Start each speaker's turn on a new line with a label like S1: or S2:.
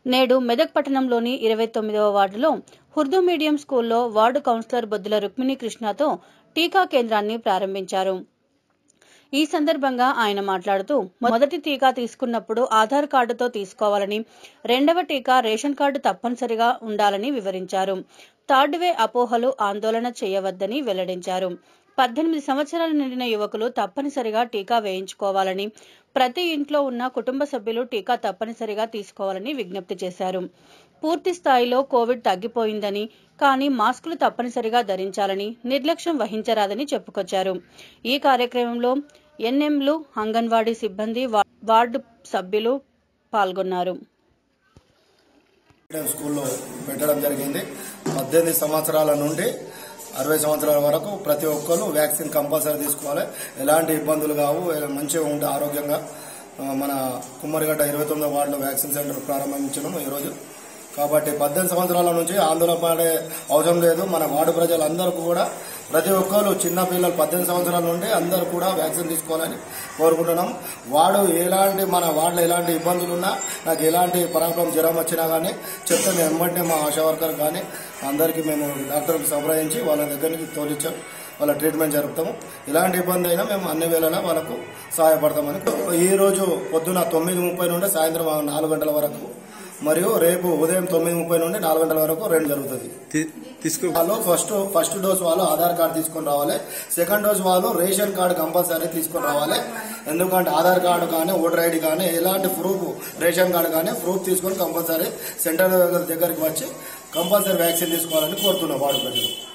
S1: నేడు మెదక్ పట్టణంలోని ఇరవై తొమ్మిదవ వార్డులో ఉర్దూ మీడియం స్కూల్లో వార్డు కౌన్సిలర్ బొద్దుల రుక్మిణి కృష్ణతో టీకా కేంద్రాన్ని ప్రారంభించారు ఈ సందర్భంగా ఆయన మాట్లాడుతూ మొదటి టీకా తీసుకున్నప్పుడు ఆధార్ కార్డుతో తీసుకోవాలని రెండవ టీకా రేషన్ కార్డు తప్పనిసరిగా ఉండాలని వివరించారు థర్డ్ వే అపోహలు ఆందోళన చేయవద్దని వెల్లడించారు పద్దెనిమిది సంవత్సరాలు నిండిన యువకులు తప్పనిసరిగా టీకా వేయించుకోవాలని ప్రతి ఇంట్లో ఉన్న కుటుంబ సభ్యులు టీకా తప్పనిసరిగా తీసుకోవాలని విజ్ఞప్తి చేశారు పూర్తి స్థాయిలో కోవిడ్ తగ్గిపోయిందని కానీ మాస్కులు తప్పనిసరిగా ధరించాలని నిర్లక్ష్యం వహించరాదని చెప్పుకొచ్చారు ఈ కార్యక్రమంలో ఎన్ఎంలు అంగన్వాడీ సిబ్బంది వా- వార్డు సభ్యులు పాల్గొన్నారు
S2: మీడియం స్కూల్లో పెట్టడం జరిగింది పద్దెనిమిది సంవత్సరాల నుండి అరవై సంవత్సరాల వరకు ప్రతి ఒక్కరు వ్యాక్సిన్ కంపల్సరీ తీసుకోవాలి ఎలాంటి ఇబ్బందులు కావు మంచిగా ఉంటే ఆరోగ్యంగా ఆ, మన కుమ్మరిగడ్డ ఇరవై తొమ్మిదో వార్డులో వ్యాక్సిన్ సెంటర్ ప్రారంభించడం ఈరోజు కాబట్టి పద్దెనిమిది సంవత్సరాల నుంచి ఆందోళన పడే అవసరం లేదు మన వార్డు ప్రజలందరూ కూడా ప్రతి ఒక్కరు చిన్న పిల్లలు పద్దెనిమిది సంవత్సరాల నుండి అందరూ కూడా వ్యాక్సిన్ తీసుకోవాలని కోరుకుంటున్నాం వాడు ఎలాంటి మన వార్డులో ఎలాంటి ఇబ్బందులు ఉన్నా నాకు ఎలాంటి ప్రాబ్లం జ్వరం వచ్చినా కానీ చెప్తే మేము వెంబడినే మా ఆశా వర్కర్ కానీ అందరికీ మేము డాక్టర్కి సంప్రదించి వాళ్ళ దగ్గరికి తోలిచ్చాం వాళ్ళ ట్రీట్మెంట్ జరుపుతాము ఎలాంటి ఇబ్బంది అయినా మేము అన్ని వేళలా వాళ్ళకు సహాయపడతామని ఈ రోజు పొద్దున తొమ్మిది ముప్పై నుండి సాయంత్రం నాలుగు గంటల వరకు మరియు రేపు ఉదయం తొమ్మిది ముప్పై నుండి నాలుగు గంటల వరకు రెండు జరుగుతుంది
S3: తీ- తీసుకో
S2: వాళ్ళు ఫస్ట్ ఫస్ట్ డోస్ వాళ్ళు ఆధార్ కార్డు తీసుకొని రావాలి సెకండ్ డోస్ వాళ్ళు రేషన్ కార్డు కంపల్సరీ తీసుకొని రావాలి ఎందుకంటే ఆధార్ కార్డు కానీ ఓటర్ ఐడి కానీ ఎలాంటి ప్రూఫ్ రేషన్ కార్డు కానీ ప్రూఫ్ తీసుకొని కంపల్సరీ సెంటర్ దగ్గరికి వచ్చి కంపల్సరీ వ్యాక్సిన్ తీసుకోవాలని కోరుతున్నాం వాడు ప్రజలు